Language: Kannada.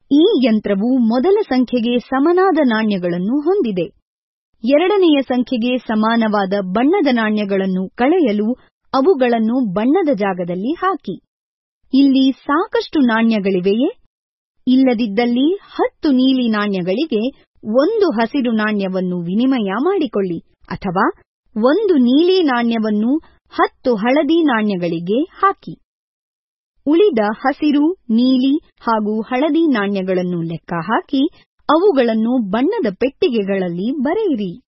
ಈ ಯಂತ್ರವು ಮೊದಲ ಸಂಖ್ಯೆಗೆ ಸಮನಾದ ನಾಣ್ಯಗಳನ್ನು ಹೊಂದಿದೆ ಎರಡನೆಯ ಸಂಖ್ಯೆಗೆ ಸಮಾನವಾದ ಬಣ್ಣದ ನಾಣ್ಯಗಳನ್ನು ಕಳೆಯಲು ಅವುಗಳನ್ನು ಬಣ್ಣದ ಜಾಗದಲ್ಲಿ ಹಾಕಿ ಇಲ್ಲಿ ಸಾಕಷ್ಟು ನಾಣ್ಯಗಳಿವೆಯೇ ಇಲ್ಲದಿದ್ದಲ್ಲಿ ಹತ್ತು ನೀಲಿ ನಾಣ್ಯಗಳಿಗೆ ಒಂದು ಹಸಿರು ನಾಣ್ಯವನ್ನು ವಿನಿಮಯ ಮಾಡಿಕೊಳ್ಳಿ ಅಥವಾ ಒಂದು ನೀಲಿ ನಾಣ್ಯವನ್ನು ಹತ್ತು ಹಳದಿ ನಾಣ್ಯಗಳಿಗೆ ಹಾಕಿ ಉಳಿದ ಹಸಿರು ನೀಲಿ ಹಾಗೂ ಹಳದಿ ನಾಣ್ಯಗಳನ್ನು ಲೆಕ್ಕ ಹಾಕಿ ಅವುಗಳನ್ನು ಬಣ್ಣದ ಪೆಟ್ಟಿಗೆಗಳಲ್ಲಿ ಬರೆಯಿರಿ